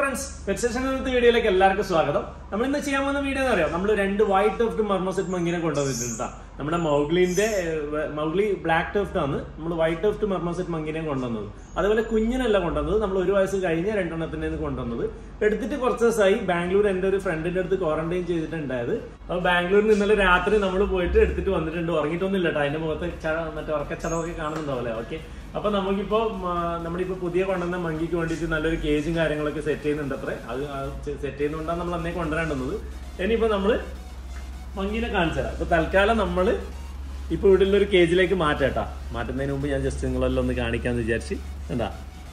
Friends പെറ്റ്സെഷൻ ഇന്നത്തെ വീഡിയോയിലേക്ക് എല്ലാവർക്കും സ്വാഗതം നമ്മൾ ഇന്ന് ചെയ്യാൻ പോകുന്ന വീഡിയോ എന്ന് അറിയാം നമ്മൾ രണ്ട് വൈറ്റ് ടോഫ്റ്റ് മർമോസെറ്റ് മങ്കിനെ കൊണ്ടുവന്നിട്ടുണ്ട് നമ്മുടെ മൗഗ്ലിന്റെ ഏഹ്, മൗഗ്ലി ബ്ലാക്ക് ടോഫ്റ്റ് ആണ് നമ്മൾ വൈറ്റ് ടോഫ്റ്റ് മർമോസെറ്റ് മങ്കിനെ കൊണ്ടുവന്നത് അതുപോലെ കുഞ്ഞിനല്ല കൊണ്ടുവന്നത് നമ്മൾ ഒരു വയസ്സ് കഴിഞ്ഞ രണ്ടെണ്ണത്തിന്റെ കൊണ്ടുവന്നത് എടുത്തിട്ട് കുറച്ച് ദിവസമായി ബാംഗ്ലൂർ എന്റെ ഒരു ഫ്രണ്ടിന്റെ അടുത്ത് ക്വാറന്റൈൻ ചെയ്തിട്ടുണ്ടായത് അപ്പൊ ബാംഗ്ലൂരിൽ ഇന്നലെ രാത്രി നമ്മൾ പോയിട്ട് എടുത്തിട്ട് വന്നിട്ടുണ്ട് ഉറങ്ങിയിട്ടൊന്നും ഇല്ല കേട്ടോ അതിന്റെ മുഖത്ത് ച- മറ്റേ ഉറക്കച്ചടവൊക്കെ കാണുന്നുണ്ടാവില്ലേ ഓക്കെ അപ്പൊ നമുക്കിപ്പോ മ, നമ്മളിപ്പോ പുതിയ കൊണ്ടുവന്ന മങ്കിക്ക് വേണ്ടിയിട്ട് നല്ലൊരു കേജും കാര്യങ്ങളൊക്കെ സെറ്റ് ചെയ്യുന്നുണ്ട് അത്രേ അത് സെറ്റ് ചെയ്യുന്നതുകൊണ്ടാണ് നമ്മൾ അന്നേ കൊണ്ടുവരേണ്ടുന്നത് ഇനിയിപ്പോ നമ്മള് മങ്കീനെ കാണിച്ചു തരാം അപ്പൊ തൽക്കാലം നമ്മള് ഇപ്പൊ ഇവിടെ ഒരു കേജിലേക്ക് മാറ്റാട്ടാ മാറ്റുന്നതിന് മുമ്പ് ഞാൻ ജസ്റ്റ് നിങ്ങളെല്ലാം ഒന്ന് കാണിക്കാന്ന് വിചാരിച്ച് എന്താ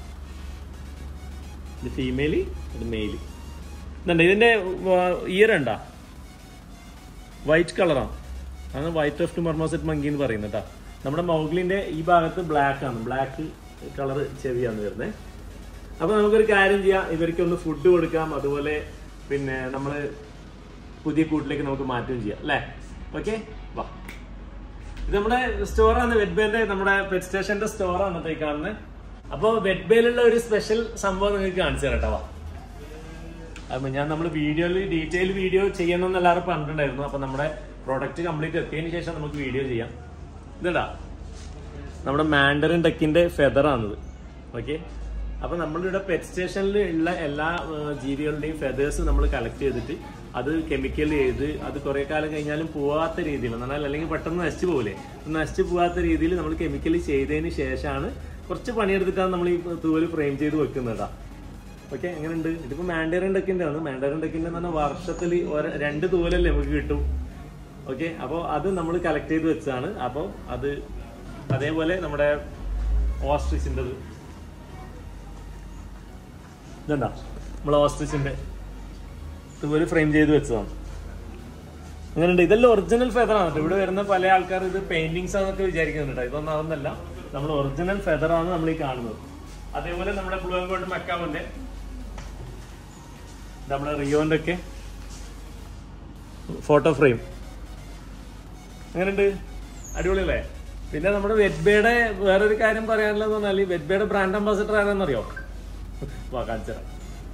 ഇത് ഫീമെയില് ഇത് മെയില് ഇതുണ്ട് ഇതിന്റെ ഇയർ ഉണ്ടാ വൈറ്റ് കളറാണ് ആണ് വൈറ്റ് ഓഫ് മർമോസെറ്റ് മങ്കി എന്ന് പറയുന്നത് കേട്ടോ നമ്മുടെ മൗഗ്ലിന്റെ ഈ ഭാഗത്ത് ബ്ലാക്ക് ആണ് ബ്ലാക്ക് കളർ ചെവിയാണ് വരുന്നത് അപ്പൊ നമുക്കൊരു കാര്യം ചെയ്യാം ഇവർക്കൊന്ന് ഫുഡ് കൊടുക്കാം അതുപോലെ പിന്നെ നമ്മള് പുതിയ കൂട്ടിലേക്ക് നമുക്ക് മാറ്റുകയും ചെയ്യാം അല്ലേ ഓക്കെ വാ ഇത് നമ്മുടെ സ്റ്റോറാണ് വെറ്റ്ബേന്റെ നമ്മുടെ പെറ്റ് സ്റ്റേഷന്റെ സ്റ്റോറാണ് ഈ കാണുന്നത് അപ്പൊ വെറ്റ്ബേയിലുള്ള ഒരു സ്പെഷ്യൽ സംഭവം നിങ്ങൾക്ക് കാണിച്ചു തരട്ടെ വാ അപ്പൊ ഞാൻ നമ്മൾ വീഡിയോയിൽ ഡീറ്റെയിൽ വീഡിയോ ചെയ്യണമെന്ന് എല്ലാവരും പറഞ്ഞിട്ടുണ്ടായിരുന്നു അപ്പൊ നമ്മുടെ പ്രോഡക്റ്റ് കംപ്ലീറ്റ് എത്തിയതിനു ശേഷം നമുക്ക് വീഡിയോ ചെയ്യാം ഇതടാ നമ്മുടെ മാൻഡറിൻ ഡെക്കിന്റെ ഫെദർ ആണിത് ഓക്കെ അപ്പൊ നമ്മളിവിടെ പെറ്റ് സ്റ്റേഷനിൽ ഉള്ള എല്ലാ ആ, ജീവികളുടെയും ഫെദേഴ്സ് നമ്മൾ കളക്ട് ചെയ്തിട്ട് അത് കെമിക്കൽ ചെയ്ത് അത് കുറെ കാലം കഴിഞ്ഞാലും പോവാത്ത രീതിയിൽ എന്നാൽ അല്ലെങ്കിൽ പെട്ടെന്ന് നശിച്ചു പോകില്ലേ നശിച്ചു പോവാത്ത രീതിയിൽ നമ്മൾ കെമിക്കൽ ചെയ്തതിന് ശേഷമാണ് കുറച്ച് പണിയെടുത്തിട്ടാണ് നമ്മൾ ഈ തൂവല് ഫ്രെയിം ചെയ്ത് വെക്കുന്നതാ ഓക്കെ എങ്ങനെയുണ്ട് ഇതിപ്പോ മാൻഡറിൻ ഡെക്കിന്റെ ആണ് മാൻഡറിൻ ഡെക്കിന്റെ എന്ന് പറഞ്ഞാൽ വർഷത്തിൽ ഒര- രണ്ട് തൂവലല്ലേ നമുക്ക് കിട്ടും ഓക്കെ അപ്പോൾ അത് നമ്മൾ കളക്ട് ചെയ്ത് വെച്ചതാണ് അപ്പോൾ അത് അതേപോലെ നമ്മുടെ ഓസ്ട്രിച്ചിൻ്റെ ഇതുണ്ടോ നമ്മൾ ഓസ്ട്രിച്ചിന്റെ ഇതുപോലെ ഫ്രെയിം ചെയ്ത് വെച്ചതാണ് അങ്ങനെയുണ്ട് ഇതെല്ലാം ഒറിജിനൽ ഫെദർ ആണ് കേട്ടോ. ഇവിടെ വരുന്ന പല ആൾക്കാർ ഇത് പെയിന്റിങ്സ് ആണെന്നൊക്കെ വിചാരിക്കുന്നുണ്ട് കേട്ടോ. ഇതൊന്നും അതൊന്നല്ല നമ്മൾ ഒറിജിനൽ ഫെദർ ആണ് നമ്മൾ ഈ കാണുന്നത് അതേപോലെ നമ്മുടെ ബ്ലൂ ആൻഡ് ഗോൾഡ് മെക്കാവിന്റെ നമ്മുടെ റിയോന്റെ ഒക്കെ ഫോട്ടോ ഫ്രെയിം അങ്ങനെയുണ്ട് അടിപൊളിയല്ലേ പിന്നെ നമ്മുടെ വെറ്റ്ബേയുടെ വേറൊരു കാര്യം പറയാനുള്ളതെന്ന് പറഞ്ഞാൽ ഈ വെറ്റ്ബേയുടെ ബ്രാൻഡ് അംബാസിഡർ ആരാന്നറിയോ വാ കാണിച്ചുതരാം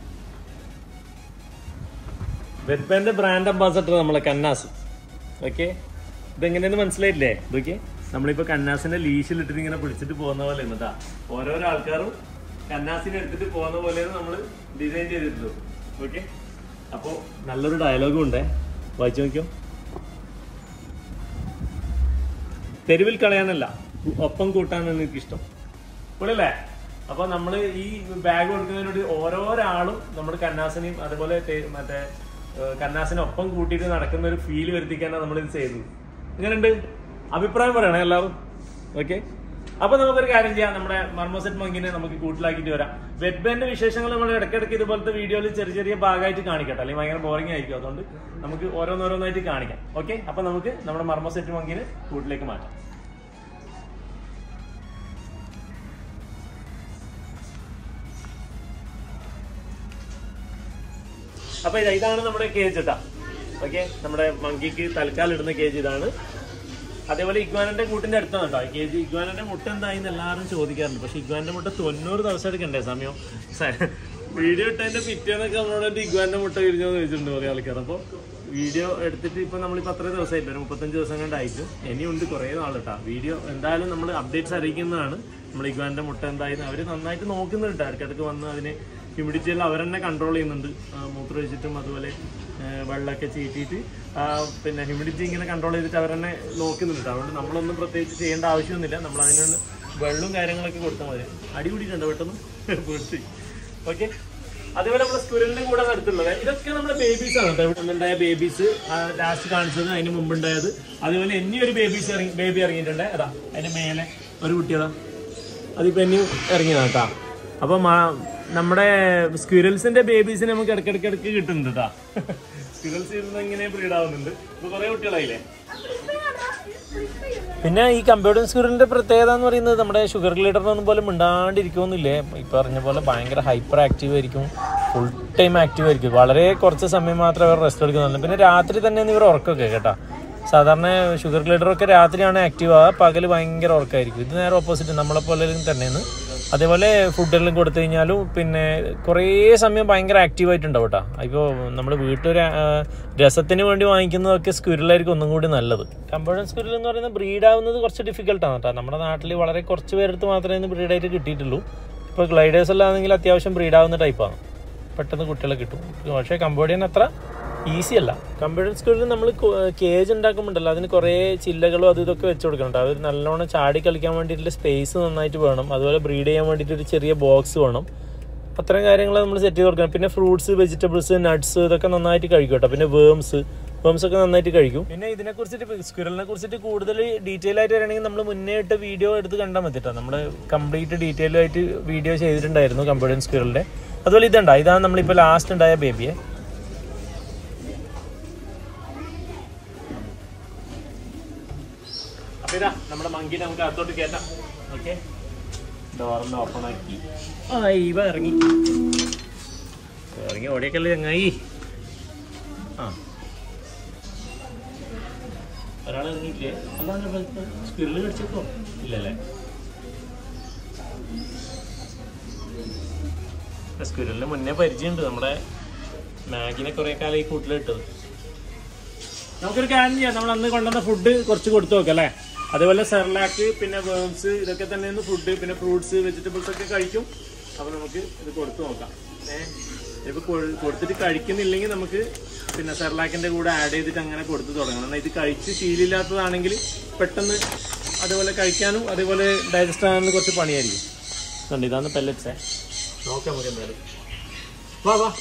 വെറ്റ്ബേന്റെ ബ്രാൻഡ് അംബാസിഡർ നമ്മളെ കന്നാസ് ഓക്കെ ഇതെങ്ങനെയെന്ന് മനസ്സിലായില്ലേ ഇതൊക്കെ നമ്മളിപ്പോ കന്നാസിന്റെ ലീശിൽ ഇട്ടിട്ട് ഇങ്ങനെ പിടിച്ചിട്ട് പോകുന്ന പോലെ എന്നിട്ടാ ഓരോരോ ആൾക്കാരും കന്നാസിനെ എടുത്തിട്ട് പോകുന്ന പോലെയാണ് നമ്മൾ ഡിസൈൻ ചെയ്തിട്ടുള്ളത് ഓക്കെ അപ്പോ നല്ലൊരു ഡയലോഗും ഉണ്ടേ വായിച്ചു നോക്കിയോ തെരുവിൽ കളയാനല്ല ഒപ്പം കൂട്ടാനാണ് എനിക്ക് ഇഷ്ടം പൊളിയല്ലേ അപ്പൊ നമ്മൾ ഈ ബാഗ് കൊടുക്കുന്നതിനോട് ഓരോരാളും നമ്മുടെ കന്നാസിനെയും അതുപോലെ തെ- മറ്റേ ഏഹ്, കന്നാസിനെ ഒപ്പം കൂട്ടിയിട്ട് നടക്കുന്ന ഒരു ഫീൽ വരുത്തിക്കാനാണ് നമ്മൾ ഇത് ചെയ്തത് എങ്ങനെയുണ്ട് അഭിപ്രായം പറയണേ എല്ലാവരും ഓക്കെ അപ്പൊ നമുക്കൊരു കാര്യം ചെയ്യാം നമ്മുടെ മർമോസെറ്റ് മങ്കിനെ നമുക്ക് കൂട്ടിലാക്കിയിട്ട് വരാം വെറ്റ് ബാൻഡ് വിശേഷങ്ങൾ നമ്മൾ ഇടയ്ക്കിടയ്ക്ക് ഇതുപോലത്തെ വീഡിയോയിൽ ചെറിയ ചെറിയ ഭാഗമായിട്ട് കാണിക്കട്ടെ അല്ലെങ്കിൽ ഭയങ്കര ബോറിംഗ് ആയിരിക്കും അതുകൊണ്ട് നമുക്ക് ഓരോന്നോരോന്നായിട്ട് കാണിക്കാം ഓക്കെ അപ്പൊ നമുക്ക് നമ്മുടെ മർമോസെറ്റ് മങ്കിനെ കൂട്ടിലേക്ക് മാറ്റാം അപ്പൊ ഇത് ഇതാണ് നമ്മുടെ കേജ് കേട്ടാ ഓക്കെ നമ്മുടെ മങ്കിക്ക് തൽക്കാലം ഇടുന്ന കേജ് ഇതാണ് അതേപോലെ ഇഗ്വാനന്റെ കൂട്ടിന്റെ അടുത്താണ് കേട്ടോ ഈ കേജ് ഇഗ്വാനന്റെ മുട്ട എന്തായി എല്ലാവരും ചോദിക്കാറുണ്ട് പക്ഷെ ഇഗ്വാന്റെ മുട്ട തൊണ്ണൂറ് ദിവസം എടുക്കണ്ടേ സമയം വീഡിയോ ഇട്ടതിന്റെ പിറ്റേന്നൊക്കെ നമ്മളോട് ഇഗ്വാന്റെ മുട്ട വിരിഞ്ഞോന്ന് ചോദിച്ചിട്ടുണ്ട് കുറെ ആൾക്കാർ അപ്പൊ വീഡിയോ എടുത്തിട്ട് ഇപ്പൊ നമ്മളിപ്പോ അത്ര ദിവസമായിട്ട് ഒരു മുപ്പത്തഞ്ച് ദിവസം കണ്ടായിരിക്കും ഇനിയുണ്ട് കുറേ നാൾ കേട്ടോ വീഡിയോ എന്തായാലും നമ്മൾ അപ്ഡേറ്റ്സ് അറിയിക്കുന്നതാണ് നമ്മൾ ഇഗ്വാന്റെ മുട്ട എന്തായാലും അവര് നന്നായിട്ട് നോക്കുന്നുണ്ട് ഇടയ്ക്കിടയ്ക്ക് വന്ന് അതിന് ഹ്യൂമിഡിറ്റി എല്ലാം അവർ തന്നെ കൺട്രോൾ ചെയ്യുന്നുണ്ട് ആ, മൂത്രമൊഴിച്ചിട്ടും അതുപോലെ ആ, വെള്ളമൊക്കെ ചീറ്റിയിട്ട് ആ, പിന്നെ ഹ്യൂമിഡിറ്റി ഇങ്ങനെ കൺട്രോൾ ചെയ്തിട്ട് അവർ തന്നെ നോക്കുന്നുണ്ട് അതുകൊണ്ട് നമ്മളൊന്നും പ്രത്യേകിച്ച് ചെയ്യേണ്ട ആവശ്യമൊന്നുമില്ല നമ്മൾ അതിനൊന്ന് വെള്ളവും കാര്യങ്ങളൊക്കെ കൊടുത്താൽ മതി അടി കൂടിയിട്ടുണ്ട് പെട്ടെന്ന് പൊട്ടി ഓക്കെ അതേപോലെ നമ്മുടെ സ്കുരലിന്റെ കൂടെ അടുത്തുള്ളത് ഇതൊക്കെ നമ്മുടെ ബേബീസ് ആണ് കേട്ടോ ഇവിടെ ഉണ്ടായ ബേബീസ് ലാസ്റ്റ് കാണിച്ചത് അതിന് മുമ്പുണ്ടായത് അതുപോലെ ഇനി ഒരു ബേബീസ് ഇറങ്ങി ബേബി ഇറങ്ങിയിട്ടുണ്ട് അതാ അതിന്റെ മേലെ ഒരു കുട്ടിയതാ അതിപ്പോ ഇനി ഇറങ്ങിയതാണ് കേട്ടാ അപ്പൊ മാ- നമ്മുടെ സ്ക്വിരൽസിന്റെ ബേബീസിനെ നമുക്ക് ഇടയ്ക്കിടയ്ക്ക് ഇടയ്ക്ക് കിട്ടുന്നുണ്ട് കേട്ടാ സ്ക്വിരൽസ് ഇരുന്ന് ഇങ്ങനെ ബ്രീഡ് ആവുന്നുണ്ട് ഇപ്പൊ കുറെ കുട്ടികളായില്ലേ പിന്നെ ഈ കമ്പ്യൂട്ടർ സ്ക്യൂറിന്റെ പ്രത്യേകത എന്ന് പറയുന്നത് നമ്മുടെ ഷുഗർ ഗ്ലീഡറിനൊന്നും പോലെ മിണ്ടാണ്ടിരിക്കുമെന്നില്ലേ ഈ പറഞ്ഞ പോലെ ഭയങ്കര ഹൈപ്പർ ആക്റ്റീവ് ആയിരിക്കും ഫുൾ ടൈം ആക്റ്റീവ് ആയിരിക്കും വളരെ കുറച്ച് സമയം മാത്രമേ അവർ റെസ്റ്റ് എടുക്കുന്നുള്ളൂ പിന്നെ രാത്രി തന്നെയാണ് ഇവർ ഉറക്കമൊക്കെ കേട്ടാ സാധാരണ ഷുഗർ ഗ്ലീഡറൊക്കെ രാത്രിയാണ് ആക്റ്റീവ് ആവുക പകല് ഭയങ്കര ഉറക്കമായിരിക്കും ഇത് നേരെ ഓപ്പോസിറ്റ് നമ്മളെ പോലെ തന്നെയാണ് അതേപോലെ ഫുഡെല്ലാം കൊടുത്തു കഴിഞ്ഞാലും പിന്നെ കുറേ സമയം ഭയങ്കര ആക്റ്റീവായിട്ടുണ്ടാവും കേട്ടോ ഇപ്പോൾ നമ്മൾ വീട്ടിലൊരു ആ, രസത്തിന് വേണ്ടി വാങ്ങിക്കുന്നതൊക്കെ സ്ക്വിരലായിരിക്കും ഒന്നും കൂടി നല്ലത് കമ്പോഴൻ സ്ക്വിരൽ എന്ന് പറയുന്നത് ബ്രീഡ് ആവുന്നത് കുറച്ച് ഡിഫിക്കൽട്ടാണ് കേട്ടോ നമ്മുടെ നാട്ടിൽ വളരെ കുറച്ച് പേരെടുത്ത് മാത്രമേ ഇന്ന് ബ്രീഡായിട്ട് കിട്ടിയിട്ടുള്ളൂ ഇപ്പോൾ ഗ്ലൈഡേഴ്സ് എല്ലാം ആണെങ്കിൽ അത്യാവശ്യം ബ്രീഡ് ആവുന്ന ടൈപ്പാണ് പെട്ടെന്ന് കുട്ടികളെ കിട്ടും പക്ഷേ കമ്പോഡിയൻ അത്ര ഈസി അല്ല കമ്പ്യൂട്ടർ സ്കൂളിൽ നമ്മൾ കേജ് ഉണ്ടാക്കുമ്പോണ്ടല്ലോ അതിന് കുറേ ചില്ലകളും അതും ഇതൊക്കെ വെച്ച് കൊടുക്കണം അവർ നല്ലോണം ചാടി കളിക്കാൻ വേണ്ടിയിട്ടുള്ള സ്പേസ് നന്നായിട്ട് വേണം അതുപോലെ ബ്രീഡ് ചെയ്യാൻ വേണ്ടിയിട്ട് ഒരു ചെറിയ ബോക്സ് വേണം അത്തരം കാര്യങ്ങൾ നമ്മൾ സെറ്റ് ചെയ്ത് കൊടുക്കണം പിന്നെ ഫ്രൂട്ട്സ് വെജിറ്റബിൾസ് നട്ട്സ് ഇതൊക്കെ നന്നായിട്ട് കഴിക്കും കേട്ടോ പിന്നെ വേംസ് വേംസ് ഒക്കെ നന്നായിട്ട് കഴിക്കും പിന്നെ ഇതിനെ കുറിച്ചിട്ട് സ്ക്വിറലിനെ കുറിച്ചിട്ട് കൂടുതൽ ഡീറ്റെയിൽ ആയിട്ട് വരണമെങ്കിൽ നമ്മൾ മുന്നേ ഇട്ട വീഡിയോ എടുത്ത് കണ്ടാൽ മതി കേട്ടോ നമ്മൾ കംപ്ലീറ്റ് ഡീറ്റെയിൽ ആയിട്ട് വീഡിയോ ചെയ്തിട്ടുണ്ടായിരുന്നു കമ്പ്യൂട്ടർ സ്ക്വിറലിൻ്റെ അതുപോലെ ഇതുണ്ടാ ഇതാണ് നമ്മളിപ്പോൾ ലാസ്റ്റ് ഉണ്ടായ ബേബിയെ അപ്പൊ ഇതാ നമ്മുടെ മങ്കിനെ നമുക്ക് അകത്തോട്ട് കയറ്റാം ഓക്കെ ഡോറിന് ഓപ്പൺ ആക്കി ആ ഇവ ഇറങ്ങി ഇറങ്ങി ഓടിയൊക്കെയല്ലേ ചങ്ങായി ആ ഒരാൾ ഇറങ്ങിയില്ലേ അല്ലാതെ സ്പിരില് കടിച്ചപ്പോ ഇല്ലല്ലേ സ്ക്വിരലിന് മുന്നേ പരിചയമുണ്ട് നമ്മുടെ മാഗിനെ കുറെ കാലം ഈ കൂട്ടിലിട്ടത് നമുക്കൊരു കാര്യം ചെയ്യാം നമ്മൾ അന്ന് കൊണ്ടുവന്ന ഫുഡ് കുറച്ച് കൊടുത്തു നോക്കാം അല്ലേ അതേപോലെ സെർലാക്ക് പിന്നെ വേംസ് ഇതൊക്കെ തന്നെയാണ് ഫുഡ് പിന്നെ ഫ്രൂട്ട്സ് വെജിറ്റബിൾസ് ഒക്കെ കഴിക്കും അപ്പോൾ നമുക്ക് ഇത് കൊടുത്തു നോക്കാം ഏഹ് ഇപ്പൊ കൊടുത്തിട്ട് കഴിക്കുന്നില്ലെങ്കിൽ നമുക്ക് പിന്നെ സെർലാക്കിന്റെ കൂടെ ആഡ് ചെയ്തിട്ട് അങ്ങനെ കൊടുത്തു തുടങ്ങണം എന്നാൽ ഇത് കഴിച്ച് ശീലമില്ലാത്തതാണെങ്കിൽ പെട്ടെന്ന് അതേപോലെ കഴിക്കാനും അതേപോലെ ഡൈജസ്റ്റ് ആകാനും കുറച്ച് പണിയായിരിക്കും കണ്ടോ ഇതാണ് പെല്ലറ്റ്സേ നോക്കാം നമുക്ക് എന്തായാലും വാ വാ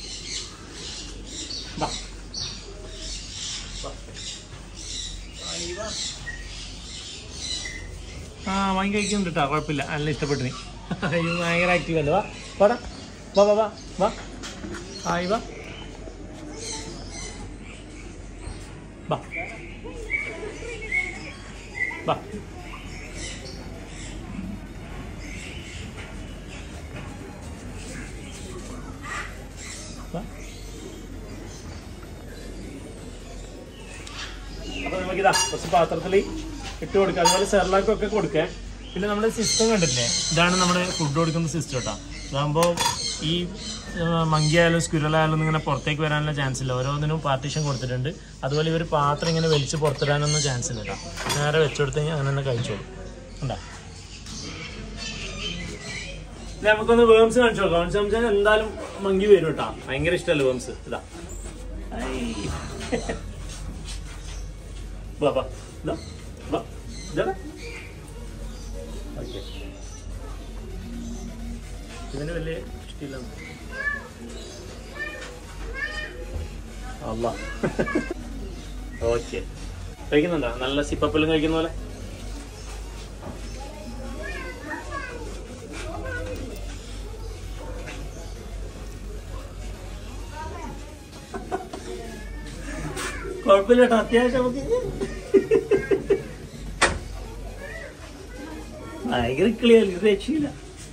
വാ ആ വാങ്ങി കഴിക്കുന്നുണ്ട് കേട്ടോ കുഴപ്പമില്ല നല്ല ഇഷ്ടപ്പെട്ടു നീ അയ്യോ ഭയങ്കര ആക്റ്റീവ് അല്ലേ വാ വാടാ വാ വാ വാ വാ ആയി വാ വാ വാ വാ അപ്പൊ നമുക്കിതാ കുറച്ച് പാത്രത്തിൽ ഇട്ട് കൊടുക്കുക അതുപോലെ സെർലാക്കൊക്കെ കൊടുക്കുക പിന്നെ നമ്മുടെ സിസ്റ്റം കണ്ടില്ലേ ഇതാണ് നമ്മുടെ ഫുഡ് കൊടുക്കുന്ന സിസ്റ്റം കേട്ടോ ഇതാകുമ്പോൾ ഈ മങ്കി ആയാലും സ്ക്വിരലായാലും ഇങ്ങനെ പുറത്തേക്ക് വരാനുള്ള ചാൻസ് ഇല്ല ഓരോന്നിനും പാർട്ടീഷൻ കൊടുത്തിട്ടുണ്ട് അതുപോലെ ഇവർ പാത്രം ഇങ്ങനെ വലിച്ച് പുറത്തിടാനൊന്നും ചാൻസ് ഇല്ല കേട്ടോ നേരെ വെച്ചെടുത്ത് കഴിഞ്ഞാൽ അങ്ങനെ തന്നെ കഴിച്ചോളൂ ഉണ്ടാ ഇനി നമുക്കൊന്ന് വേംസ് കാണിച്ചു നോക്കാം വേംസ് കാണിച്ചാൽ എന്തായാലും മങ്കി വരും കേട്ടോ ഭയങ്കര ഇഷ്ടമല്ലേ വേംസ് ഇതാ ഐ. വാ വാ ഇതാ വാ ഇതാ ഓക്കെ ഇതിന് വലിയ ഇഷ്ടമില്ല അല്ല ഓക്കെ കഴിക്കുന്നുണ്ടോ നല്ല സിപ്പപ്പെല്ലാം കഴിക്കുന്ന പോലെ കുഴപ്പമില്ല കേട്ടോ അത്യാവശ്യം നമുക്ക് ഭയങ്കര ക്ലിയർ രക്ഷയില്ല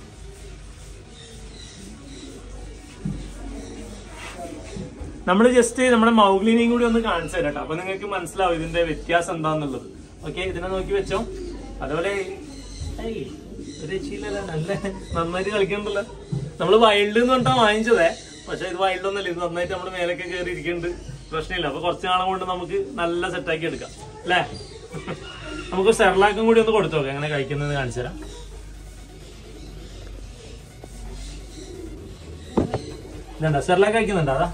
നമ്മൾ ജസ്റ്റ് നമ്മുടെ മൗഗ്ലിനെയും കൂടി ഒന്ന് കാണിച്ചു തരാം ട്ടോ. അപ്പൊ നിങ്ങൾക്ക് മനസ്സിലാവും ഇതിന്റെ വ്യത്യാസം എന്താന്നുള്ളത് ഓക്കെ ഇതിനെ നോക്കി വെച്ചോ അതുപോലെ ഏയ്, ഒരു രക്ഷയില്ലല്ലോ നല്ല നന്നായിട്ട് കളിക്കണ്ടല്ലോ നമ്മള് വൈൽഡ് എന്ന് പറഞ്ഞാ വാങ്ങിച്ചതേ പക്ഷെ ഇത് വൈൽഡ് ഒന്നല്ല ഇത് നന്നായിട്ട് നമ്മുടെ മേലൊക്കെ കയറി ഇരിക്കുന്നുണ്ട് പ്രശ്നമില്ല അപ്പൊ കുറച്ച് നാളെ കൊണ്ട് നമുക്ക് നല്ല സെറ്റാക്കി എടുക്കാം അല്ലേ നമുക്ക് സെർലാക്കും കൂടി ഒന്ന് കൊടുത്തു നോക്കാം എങ്ങനെ കഴിക്കുന്നത് കാണിച്ചു തരാം ഇതുണ്ടോ സെർലാക്ക് കഴിക്കുന്നുണ്ടോ അതാ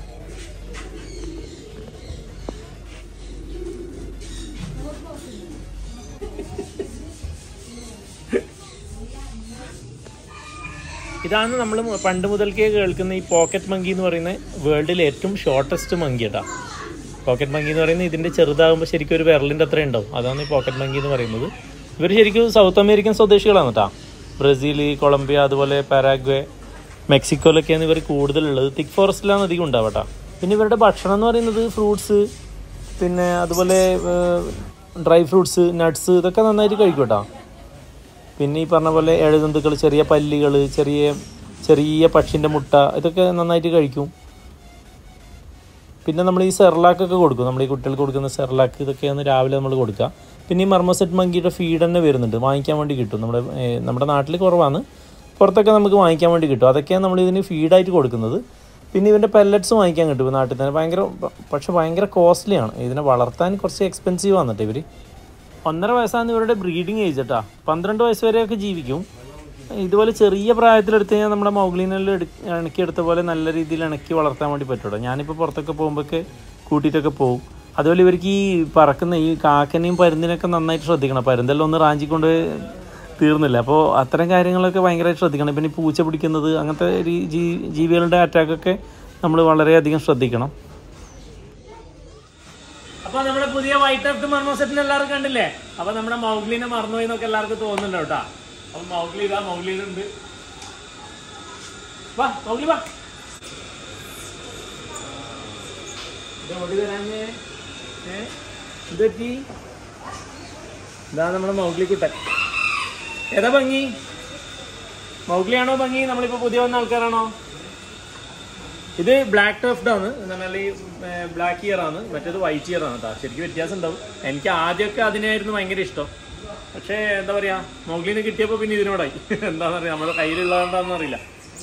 ഇതാണ് നമ്മൾ പണ്ട് മുതൽക്കേ കേൾക്കുന്ന ഈ പോക്കറ്റ് മങ്കി എന്ന് പറയുന്ന വേൾഡിലെ ഏറ്റവും ഷോർട്ടസ്റ്റ് മങ്കി കേട്ടാ പോക്കറ്റ് മങ്കി എന്ന് പറയുന്നത് ഇതിന്റെ ചെറുതാകുമ്പോൾ ശരിക്കും ഒരു വിരലിന്റെ അത്ര ഉണ്ടാവും അതാണ് ഈ പോക്കറ്റ് മങ്കി എന്ന് പറയുന്നത് ഇവർ ശരിക്കും സൗത്ത് അമേരിക്കൻ സ്വദേശികളാണ് കേട്ടാ ബ്രസീൽ കൊളംബിയ അതുപോലെ പാരാഗ്വേ മെക്സിക്കോയിലൊക്കെയാണ് ഇവർ കൂടുതലുള്ളത് തിക് ഫോറസ്റ്റിലാണ് അധികം ഉണ്ടാവട്ടാ പിന്നെ ഇവരുടെ ഭക്ഷണം എന്ന് പറയുന്നത് ഫ്രൂട്ട്സ് പിന്നെ അതുപോലെ ഡ്രൈ ഫ്രൂട്ട്സ് നട്ട്സ് ഇതൊക്കെ നന്നായിട്ട് കഴിക്കും കേട്ടോ പിന്നെ ഈ പറഞ്ഞ പോലെ എഴുതന്തുക്കൾ ചെറിയ പല്ലികൾ ചെറിയ ചെറിയ പക്ഷിൻ്റെ മുട്ട ഇതൊക്കെ നന്നായിട്ട് കഴിക്കും പിന്നെ നമ്മൾ ഈ സെർലാക്കൊക്കെ കൊടുക്കും നമ്മൾ ഈ കുട്ടികൾക്ക് കൊടുക്കുന്ന സെർലാക്ക് ഇതൊക്കെയാണ് രാവിലെ നമ്മൾ കൊടുക്കുക പിന്നെ ഈ മർമസെറ്റ് മങ്കിയുടെ ഫീഡ് തന്നെ വരുന്നുണ്ട് വാങ്ങിക്കാൻ വേണ്ടി കിട്ടും നമ്മുടെ ഏ, നമ്മുടെ നാട്ടിൽ കുറവാണ് പുറത്തൊക്കെ നമുക്ക് വാങ്ങിക്കാൻ വേണ്ടി കിട്ടും അതൊക്കെയാണ് നമ്മൾ ഇതിന് ഫീഡായിട്ട് കൊടുക്കുന്നത് പിന്നെ ഇവൻ്റെ പെല്ലറ്റ്സ് വാങ്ങിക്കാൻ കിട്ടും ഇവ നാട്ടിൽ തന്നെ ഭയങ്കര പക്ഷെ ഭയങ്കര കോസ്റ്റ്ലിയാണ് ഇതിനെ വളർത്താൻ കുറച്ച് എക്സ്പെൻസീവ് വന്നിട്ട് ഇവർ ഒന്നര വയസ്സാണ് ഇവരുടെ ബ്രീഡിങ് ഏജ് കേട്ടോ പന്ത്രണ്ട് വയസ്സ് വരെയൊക്കെ ജീവിക്കും ഇതുപോലെ ചെറിയ പ്രായത്തിലെടുത്ത് കഴിഞ്ഞാൽ നമ്മുടെ മൗഗ്ലീനെല്ലാം എടു ഇണക്കിയെടുത്ത പോലെ നല്ല രീതിയിൽ ഇണക്കി വളർത്താൻ വേണ്ടി പറ്റുള്ളൂ ഞാനിപ്പോൾ പുറത്തൊക്കെ പോകുമ്പോഴൊക്കെ കൂട്ടിയിട്ടൊക്കെ പോകും അതുപോലെ ഇവർക്ക് ഈ പറക്കുന്ന ഈ കാക്കനെയും പരുന്തിനൊക്കെ നന്നായിട്ട് ശ്രദ്ധിക്കണം പരുന്തെല്ലാം ഒന്ന് റാഞ്ചിക്കൊണ്ട് തീർന്നില്ല അപ്പോൾ അത്തരം കാര്യങ്ങളൊക്കെ ഭയങ്കരമായിട്ട് ശ്രദ്ധിക്കണം പിന്നെ ഈ പൂച്ച പിടിക്കുന്നത് അങ്ങനത്തെ രീ- ജീ- ജീവികളുടെ അറ്റാക്കൊക്കെ നമ്മൾ വളരെയധികം ശ്രദ്ധിക്കണം അപ്പൊ നമ്മുടെ പുതിയ വൈറ്റ് എഫ് മർമോസെറ്റിന് എല്ലാവർക്കും കണ്ടില്ലേ അപ്പൊ നമ്മുടെ മൗഗ്ലിനെ മറന്നുപോയി എന്നൊക്കെ എല്ലാവർക്കും തോന്നുന്നുണ്ട് കേട്ടാ അപ്പൊ മൗഗ്ലി ഇതാ മൗഗ്ലി ഉണ്ട് വാ മൗഗ്ലി വാ ഇത് ഓടി വരാഞ്ഞേ ഏ ഇത് പറ്റി ഇതാ നമ്മുടെ മൗഗ്ലി കുട്ടൻ ഏതാ ഭംഗി മൗഗ്ലിയാണോ ഭംഗി നമ്മളിപ്പോ പുതിയ വന്ന ആൾക്കാരാണോ ഇത് ബ്ലാക്ക് ടഫ്ഡ് ആണ് എന്നാൽ ഈ ബ്ലാക്ക് ഇയർ ആണ് മറ്റേത് വൈറ്റ് ഇയർ ആണ് കേട്ടോ ശരിക്കും വ്യത്യാസം ഉണ്ടാവും എനിക്ക് ആദ്യമൊക്കെ അതിനായിരുന്നു ഭയങ്കര ഇഷ്ടം പക്ഷേ എന്താ പറയാ മോഗ്ലിന് കിട്ടിയപ്പോൾ പിന്നെ ഇതിനോടായി എന്താണെന്ന് അറിയാം നമ്മുടെ കയ്യിലുള്ളതുകൊണ്ടാണെന്ന് അറിയില്ല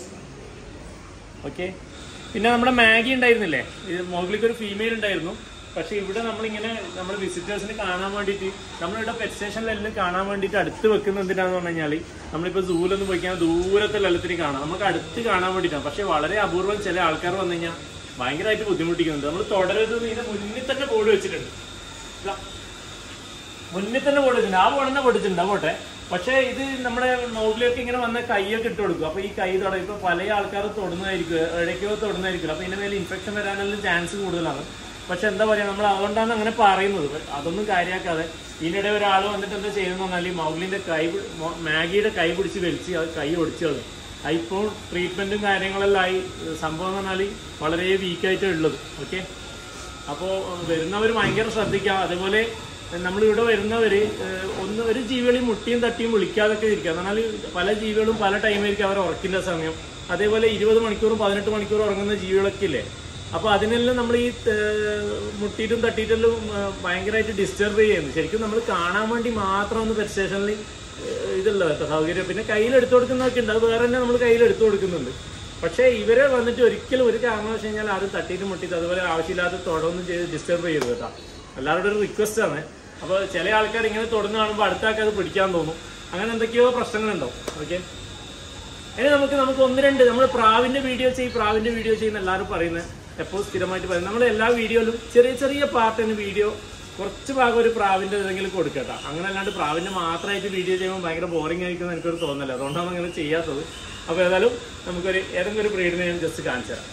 ഓക്കെ പിന്നെ നമ്മുടെ മാഗി ഉണ്ടായിരുന്നില്ലേ ഇത് മോഗ്ലിക്ക് ഒരു ഫീമെയിൽ ഉണ്ടായിരുന്നു പക്ഷെ ഇവിടെ നമ്മളിങ്ങനെ നമ്മൾ വിസിറ്റേഴ്സിന് കാണാൻ വേണ്ടിയിട്ട് നമ്മളിവിടെ പെറ്റ് സ്റ്റേഷനിലെല്ലാം കാണാൻ വേണ്ടിയിട്ട് അടുത്ത് വെക്കുന്ന എന്തിനാന്ന് പറഞ്ഞു കഴിഞ്ഞാൽ നമ്മളിപ്പോൾ സൂലൊന്നും പോയി കഴിഞ്ഞാൽ ദൂരത്തെ ലലത്തിന് കാണാം നമുക്ക് അടുത്ത് കാണാൻ വേണ്ടിയിട്ടാണ് പക്ഷെ വളരെ അപൂർവം ചില ആൾക്കാർ വന്നു കഴിഞ്ഞാൽ ഭയങ്കരമായിട്ട് ബുദ്ധിമുട്ടിക്കുന്നുണ്ട് നമ്മൾ തുടരരുത് ഇതിന്റെ മുന്നിൽ തന്നെ ബോർഡ് വെച്ചിട്ടുണ്ട് ഇതാ. മുന്നിൽ തന്നെ പൊടിച്ചിട്ടുണ്ട് ആ ബോർഡ് തന്നെ പൊടിച്ചിട്ടുണ്ട് ആ പോട്ടെ പക്ഷേ ഇത് നമ്മുടെ നോബിലേക്ക് ഇങ്ങനെ വന്ന കൈയൊക്കെ ഇട്ട് കൊടുക്കും അപ്പൊ ഈ കൈ തൊട ഇപ്പൊ പല ആൾക്കാർ തൊടുന്നതായിരിക്കും ഇടയ്ക്കോ തൊടുന്നതായിരിക്കും അപ്പൊ ഇതിന്റെ മേലെ ഇൻഫെക്ഷൻ വരാനെല്ലാം ചാൻസ് കൂടുതലാണ് പക്ഷെ എന്താ പറയാ നമ്മൾ അതുകൊണ്ടാണ് അങ്ങനെ പറയുന്നത് അതൊന്നും കാര്യമാക്കാതെ ഇതിനിടെ ഒരാൾ വന്നിട്ട് എന്താ ചെയ്യുന്നത് പറഞ്ഞാൽ ഈ മൗലിന്റെ കൈ പി- മോ- മാഗിയുടെ കൈ പിടിച്ച് വലിച്ച് അത് കൈ ഒടിച്ചു കളഞ്ഞു അതിപ്പോൾ ട്രീറ്റ്മെന്റും കാര്യങ്ങളെല്ലാം ആയി സംഭവം എന്ന് പറഞ്ഞാൽ വളരെ വീക്കായിട്ടാണ് ഉള്ളത് ഓക്കെ അപ്പോൾ വരുന്നവർ ഭയങ്കര ശ്രദ്ധിക്കുക അതേപോലെ നമ്മളിവിടെ വരുന്നവര് ഏഹ്, ഒന്ന് ഒരു ജീവികളെയും മുട്ടിയും തട്ടിയും വിളിക്കാതൊക്കെ ഇരിക്കുക എന്നാൽ പല ജീവികളും പല ടൈമായിരിക്കും അവർ ഉറക്കിന്റെ സമയം അതേപോലെ ഇരുപത് മണിക്കൂറും പതിനെട്ട് മണിക്കൂറും ഉറങ്ങുന്ന ജീവികളൊക്കെ ഇല്ലേ അപ്പോൾ അതിനെല്ലാം നമ്മൾ ഈ ഏഹ്, മുട്ടിയിട്ടും തട്ടിയിട്ടെല്ലാം ഏഹ്, ഭയങ്കരമായിട്ട് ഡിസ്റ്റർബ് ചെയ്യുന്നു ശരിക്കും നമ്മൾ കാണാൻ വേണ്ടി മാത്രം ഒന്ന് പെറ്റ് സ്റ്റേഷനിൽ ഇതുള്ള കേട്ടോ സൗകര്യം പിന്നെ കയ്യിൽ എടുത്തു കൊടുക്കുന്നതൊക്കെ ഉണ്ട് അത് വേറെ തന്നെ നമ്മൾ കയ്യിൽ എടുത്തു കൊടുക്കുന്നുണ്ട് പക്ഷേ ഇവരെ വന്നിട്ട് ഒരിക്കലും ഒരു കാരണം വെച്ച് കഴിഞ്ഞാൽ ആരും തട്ടിയിട്ട് മുട്ടിയിട്ട് അതുപോലെ ആവശ്യമില്ലാത്ത തൊടൊന്നും ചെയ്ത് ഡിസ്റ്റർബ് ചെയ്യരുത് കേട്ടോ എല്ലാവരുടെ ഒരു റിക്വസ്റ്റ് ആണ് അപ്പോൾ ചില ആൾക്കാർ ഇങ്ങനെ തൊടുന്ന കാണുമ്പോൾ അടുത്ത ആൾക്ക് അത് പിടിക്കാൻ തോന്നും അങ്ങനെ എന്തൊക്കെയോ പ്രശ്നങ്ങളുണ്ടാവും ഓക്കെ ഇനി നമുക്ക് നമുക്ക് ഒന്ന് രണ്ട് നമ്മൾ പ്രാവിന്റെ വീഡിയോ ചെയ്യും പ്രാവിന്റെ വീഡിയോ ചെയ്യുന്ന എല്ലാവരും പറയുന്നത് എപ്പോഴും സ്ഥിരമായിട്ട് പറയുന്നത് നമ്മൾ എല്ലാ വീഡിയോയിലും ചെറിയ ചെറിയ പാർട്ടിന് വീഡിയോ കുറച്ച് ഭാഗം ഒരു പ്രാവിന്റെ ഏതെങ്കിലും കൊടുക്കട്ടോ അങ്ങനെ അല്ലാണ്ട് പ്രാവിന്റെ മാത്രമായിട്ട് വീഡിയോ ചെയ്യുമ്പോൾ ഭയങ്കര ബോറിംഗ് ആയിരിക്കും എനിക്കൊരു തോന്നല അതുകൊണ്ടാണ് അങ്ങനെ ചെയ്യാത്തത് അപ്പോൾ ഏതായാലും നമുക്കൊരു ഏതെങ്കിലും ഒരു ബ്രീഡിനെ ഞാൻ ജസ്റ്റ് കാണിച്ചു തരാം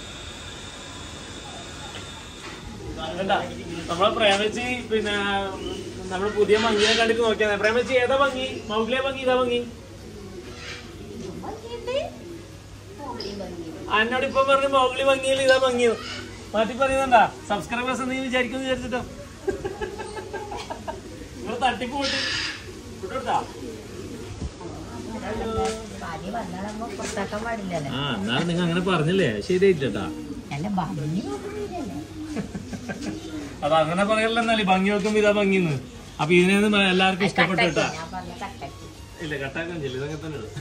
കണ്ടാ? നമ്മളെ പ്രേമച്ചി പിന്നെ നമ്മള് പുതിയ ഭംഗിയെ കണ്ടിട്ട് നോക്കിയാ പ്രേമച്ചി ഏതാ ഭംഗി മൗഗ്ലിയ ഭംഗി ഇതാ ഭംഗി എന്നോട് ഇപ്പൊ പറഞ്ഞു മൗഗ്ലി ഭംഗിയിൽ ഇതാ ഭംഗി മാറ്റി പറയുന്നുണ്ടാ സബ്സ്ക്രൈബേഴ്സ് നീ വിചാരിക്കുന്നു വിചാരിച്ചിട്ടോ നിങ്ങൾ തട്ടിപ്പ് പോയിട്ട് വിട്ടോട്ടാ പനി വന്നാൽ നമ്മ പുറത്താക്കാൻ പാടില്ലല്ലോ ആ എന്നാലും നിങ്ങൾ അങ്ങനെ പറഞ്ഞില്ലേ ശരിയായിട്ടാ നല്ല ഭംഗി നോക്കുന്നില്ലല്ലോ അത് അങ്ങനെ പറയല്ല എന്നാല് ഭംഗി നോക്കുമ്പോ ഇതാ ഭംഗിന്ന് അപ്പൊ ഇതിനെ എല്ലാവർക്കും ഇഷ്ടപ്പെട്ടു കേട്ടാ ഞാൻ പറഞ്ഞ കട്ടക്കി ഇല്ല കട്ടാക്കാൻ ചെല്ലു ഇതൊക്കെ തന്നെ ഉള്ളു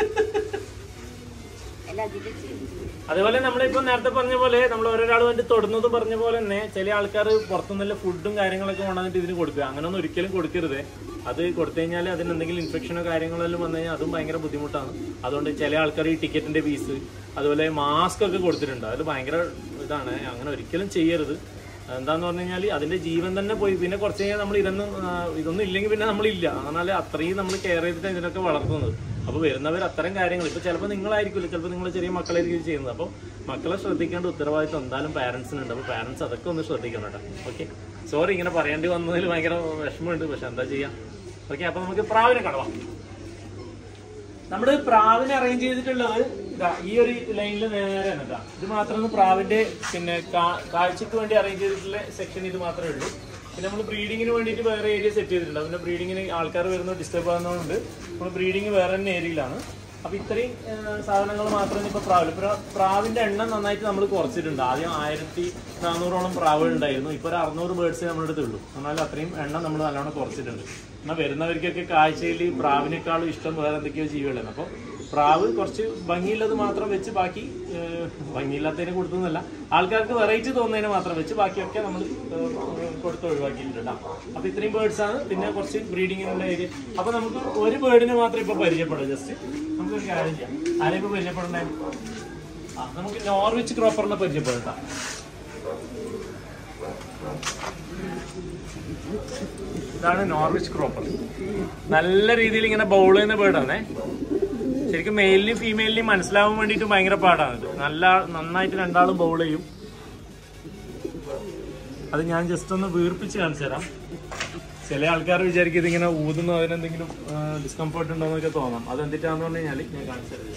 അല്ല അതില് ചെയ്തു അതേപോലെ നമ്മളിപ്പോ നേരത്തെ പറഞ്ഞ പോലെ നമ്മൾ ഓരോരാൾ വേണ്ടി തൊടുന്നത് പറഞ്ഞ പോലെ തന്നെ ചില ആൾക്കാർ പുറത്തുനിന്നുള്ള ഫുഡും കാര്യങ്ങളൊക്കെ കൊണ്ടുവന്നിട്ട് ഇതിന് കൊടുക്കുക അങ്ങനെയൊന്നും ഒരിക്കലും കൊടുക്കരുത് അത് കൊടുത്തു കഴിഞ്ഞാൽ അതിന് എന്തെങ്കിലും ഇൻഫെക്ഷനോ കാര്യങ്ങളെല്ലാം വന്നു കഴിഞ്ഞാൽ അതും ഭയങ്കര ബുദ്ധിമുട്ടാണ് അതുകൊണ്ട് ചില ആൾക്കാർ ഈ ടിക്കറ്റിന്റെ ഫീസ് അതുപോലെ മാസ്ക് ഒക്കെ കൊടുത്തിട്ടുണ്ട് അതിൽ ഭയങ്കര ഇതാണ് അങ്ങനെ ഒരിക്കലും ചെയ്യരുത് എന്താന്ന് പറഞ്ഞു കഴിഞ്ഞാൽ അതിന്റെ ജീവൻ തന്നെ പോയി പിന്നെ കുറച്ച് കഴിഞ്ഞാൽ നമ്മൾ ഇതൊന്നും ആ, ഇതൊന്നും ഇല്ലെങ്കിൽ പിന്നെ നമ്മളില്ല അങ്ങനെ അത്രയും നമ്മൾ കെയർ ചെയ്തിട്ട് ഇതിനൊക്കെ വളർത്തുന്നത് അപ്പോൾ വരുന്നവർ അത്തരം കാര്യങ്ങൾ ഇപ്പൊ ചിലപ്പോൾ നിങ്ങളായിരിക്കില്ല ചിലപ്പോൾ നിങ്ങൾ ചെറിയ മക്കളായിരിക്കും ഇത് ചെയ്യുന്നത് അപ്പോൾ മക്കളെ ശ്രദ്ധിക്കേണ്ട ഉത്തരവാദിത്വം എന്തായാലും പാരന്റ്സിനുണ്ട് അപ്പോൾ പാരന്റ്സ് അതൊക്കെ ഒന്ന് ശ്രദ്ധിക്കണം കേട്ടോ ഓക്കെ സോറി ഇങ്ങനെ പറയേണ്ടി വന്നതിൽ ഭയങ്കര വിഷമമുണ്ട് പക്ഷെ എന്താ ചെയ്യാം ഓക്കെ അപ്പൊ നമുക്ക് പ്രാവിനെ കാണാം നമ്മുടെ പ്രാവിനെ അറേഞ്ച് ചെയ്തിട്ടുള്ളത് ഇതാ ഈ ഒരു ലൈനിൽ നേരെ കേട്ടോ ഇത് മാത്രമാണ് പ്രാവിന്റെ പിന്നെ കാ- കാഴ്ചക്ക് വേണ്ടി അറേഞ്ച് ചെയ്തിട്ടുള്ള സെക്ഷൻ ഇത് മാത്രമേ ഉള്ളൂ പിന്നെ നമ്മൾ ബ്രീഡിങ്ങിന് വേണ്ടിയിട്ട് വേറെ ഏരിയ സെറ്റ് ചെയ്തിട്ടുണ്ട് അതിന്റെ ബ്രീഡിങ്ങിന് ആൾക്കാർ വരുന്നത് ഡിസ്റ്റർബ് ആകുന്നതുകൊണ്ട് നമ്മൾ ബ്രീഡിങ് വേറെ തന്നെ ഏരിയയിലാണ് അപ്പൊ ഇത്രയും സാധനങ്ങൾ മാത്രമേ ഇപ്പൊ പ്രാവില് ഇപ്പൊ പ്രാവിന്റെ എണ്ണം നന്നായിട്ട് നമ്മൾ കുറച്ചിട്ടുണ്ട് ആദ്യം ആയിരത്തി നാനൂറോളം പ്രാവുകൾ ഉണ്ടായിരുന്നു ഇപ്പൊ ഒരു അറുന്നൂറ് ബേർഡ്സേ നമ്മുടെ അടുത്ത് ഉള്ളൂ എന്നാൽ അത്രയും എണ്ണം നമ്മൾ നല്ലോണം കുറച്ചിട്ടുണ്ട് എന്നാൽ വരുന്നവർക്കൊക്കെ കാഴ്ചയിൽ പ്രാവിനേക്കാളും ഇഷ്ടം വേറെ എന്തൊക്കെയോ ജീവികളാണ് അപ്പോൾ പ്രാവ് കുറച്ച് ഭംഗിയുള്ളത് മാത്രം വെച്ച് ബാക്കി ഏഹ്, ഭംഗിയില്ലാത്തതിനെ കൊടുത്തതല്ല ആൾക്കാർക്ക് വെറൈറ്റി തോന്നുന്നതിന് മാത്രം വെച്ച് ബാക്കിയൊക്കെ നമ്മൾ കൊടുത്ത് ഒഴിവാക്കിയിട്ടുണ്ട് അപ്പൊ ഇത്രയും ബേർഡ്സ് ആണ് പിന്നെ കുറച്ച് ബ്രീഡിങ്ങിനുള്ള ഏരിയ അപ്പൊ നമുക്ക് ഒരു ബേർഡിനെ മാത്രം ഇപ്പൊ പരിചയപ്പെടാം ജസ്റ്റ് നമുക്കൊരു കാര്യം ചെയ്യാം ആരെയും ഇപ്പൊ പരിചയപ്പെടണ്ടേ ആ നമുക്ക് നോർവിച്ച് ക്രോപ്പറിനെ പരിചയപ്പെടാം ഇതാണ് നോർവിച്ച് ക്രോപ്പർ നല്ല രീതിയിൽ ഇങ്ങനെ ബൗൾ ചെയ്യുന്ന ബേർഡാണേ ശരിക്കും മെയിലിനും ഫീമെയിലിനും മനസ്സിലാവാൻ വേണ്ടിയിട്ട് ഭയങ്കര പാടാണ് ഇത് നല്ല നന്നായിട്ട് രണ്ടാളും ബൗൾ ചെയ്യും അത് ഞാൻ ജസ്റ്റ് ഒന്ന് വീർപ്പിച്ച് കാണിച്ചു തരാം ചില ആൾക്കാർ വിചാരിക്കും ഇതിങ്ങനെ ഊതുന്നു അതിനെന്തെങ്കിലും ഡിസ്കംഫർട്ട് ഉണ്ടോ എന്നൊക്കെ തോന്നാം അത് എന്തിട്ടാന്ന് പറഞ്ഞു കഴിഞ്ഞാൽ ഞാൻ കാണിച്ചു തരാം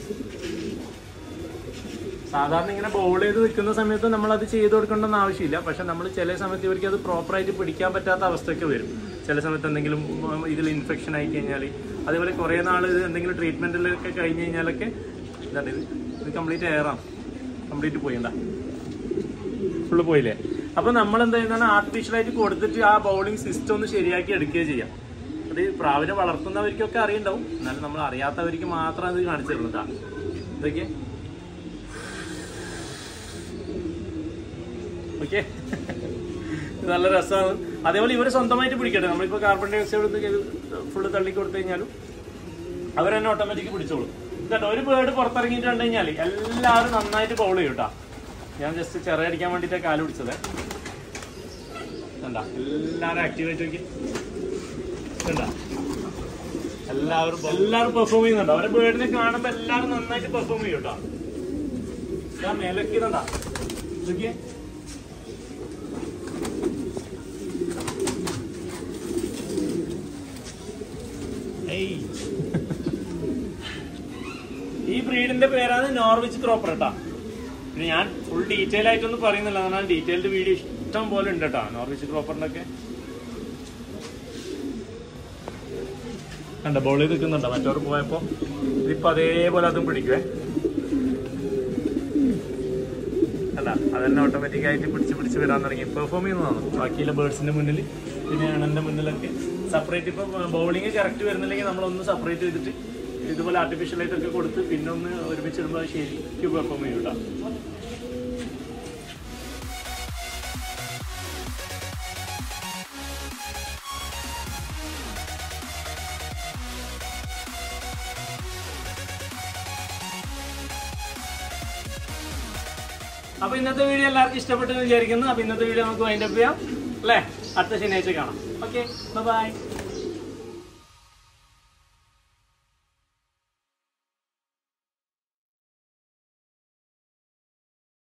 സാധാരണ ഇങ്ങനെ ബൗൾ ചെയ്ത് നിൽക്കുന്ന സമയത്ത് നമ്മൾ അത് ചെയ്ത് കൊടുക്കേണ്ടെന്ന് ആവശ്യമില്ല പക്ഷെ നമ്മൾ ചില സമയത്ത് ഇവർക്ക് അത് പ്രോപ്പറായിട്ട് പിടിക്കാൻ പറ്റാത്ത അവസ്ഥയൊക്കെ വരും ചില സമയത്ത് എന്തെങ്കിലും ഉം, ഇതിൽ ഇൻഫെക്ഷൻ ആയി കഴിഞ്ഞാൽ അതേപോലെ കുറേ നാൾ ഇത് എന്തെങ്കിലും ട്രീറ്റ്മെന്റിലൊക്കെ കഴിഞ്ഞ് കഴിഞ്ഞാലൊക്കെ എന്താണ് ഇത് ഇത് കംപ്ലീറ്റ് എയറാണ് കംപ്ലീറ്റ് പോയിണ്ട ഫുള്ള് പോയില്ലേ അപ്പൊ നമ്മൾ എന്താ ചെയ്യുന്ന ആർട്ടിഫിഷ്യലായിട്ട് കൊടുത്തിട്ട് ആ ബൗളിംഗ് സിസ്റ്റം ഒന്ന് ശരിയാക്കി എടുക്കുകയോ ചെയ്യാം അത് പ്രാവിനെ വളർത്തുന്നവർക്കൊക്കെ അറിയണ്ടാവും എന്നാലും നമ്മൾ അറിയാത്തവർക്ക് മാത്രം അത് കാണിച്ചു തരുന്നതാ ഇതൊക്കെ ഓക്കെ നല്ല രസമാണ് അതേപോലെ ഇവർ സ്വന്തമായിട്ട് പിടിക്കട്ടെ നമ്മളിപ്പോൾ കാർബൺ ഡൈ ഓക്സൈഡ് ഫുള്ള് തള്ളി കൊടുത്തു കഴിഞ്ഞാലും അവർ തന്നെ ഓട്ടോമാറ്റിക് പിടിച്ചോളും കേട്ടോ ഒരു ബേർഡ് പുറത്തിറങ്ങിയിട്ട് കണ്ടു കഴിഞ്ഞാൽ എല്ലാവരും നന്നായിട്ട് ബൗൾ ചെയ്യും കേട്ടോ ഞാൻ ജസ്റ്റ് ചെറിയടിക്കാൻ വേണ്ടിയിട്ട് കാല് പിടിച്ചത് കണ്ടാ എല്ലാവരും ആക്റ്റീവായിട്ട് നോക്കി കണ്ടാ എല്ലാവരും എല്ലാവരും പെർഫോം ചെയ്യുന്നുണ്ടോ അവരെ ബേർഡിനെ കാണുമ്പോൾ എല്ലാവരും നന്നായിട്ട് പെർഫോം ചെയ്യും കേട്ടോ ഞാൻ മേലക്ക് ഇതാ നോക്കിയേ ഏയ്. ഈ ബ്രീഡിന്റെ പേരാണ് നോർവിച്ച് ക്രോപ്പർ കേട്ടാ പിന്നെ ഞാൻ ഫുൾ ഡീറ്റെയിൽ ആയിട്ടൊന്നും പറയുന്നില്ല എന്നാൽ ഡീറ്റെയിൽഡ് വീഡിയോ ഇഷ്ടം പോലെ ഉണ്ട് കേട്ടോ നോർവിച്ച് ക്രോപ്പറിന്റെ ഒക്കെ കണ്ട ബോൾ ചെയ്ത് നിൽക്കുന്നുണ്ടോ മറ്റവർ പോയപ്പോ ഇതിപ്പോ അതേപോലെ അതും പിടിക്കുവേ അല്ല അതന്നെ ഓട്ടോമാറ്റിക് ആയിട്ട് പിടിച്ച് പിടിച്ച് വരാൻ തുടങ്ങി പെർഫോം ചെയ്യുന്നതാണ് ബാക്കിയുള്ള ബേർഡ്സിന്റെ മുന്നിൽ പിന്നെ അണന്റെ മുന്നിലൊക്കെ സെപ്പറേറ്റ് ഇപ്പൊ ബൗളിംഗ് കറക്റ്റ് വരുന്നില്ലെങ്കിൽ നമ്മളൊന്ന് സെപ്പറേറ്റ് ചെയ്തിട്ട് ഇതുപോലെ ആർട്ടിഫിഷ്യൽ ആയിട്ടൊക്കെ കൊടുത്ത് പിന്നെ ഒന്ന് ഒരുമിച്ച് ഇടുമ്പോൾ അത് ശരിക്കും പെർഫോം ചെയ്യും കേട്ടോ അപ്പൊ ഇന്നത്തെ വീഡിയോ എല്ലാവർക്കും ഇഷ്ടപ്പെട്ടെന്ന് വിചാരിക്കുന്നു അപ്പൊ ഇന്നത്തെ വീഡിയോ നമുക്ക് വൈൻഡപ്പ് ചെയ്യാം അല്ലേ അടുത്ത ശനിയാഴ്ച കാണാം ഓക്കെ ബൈ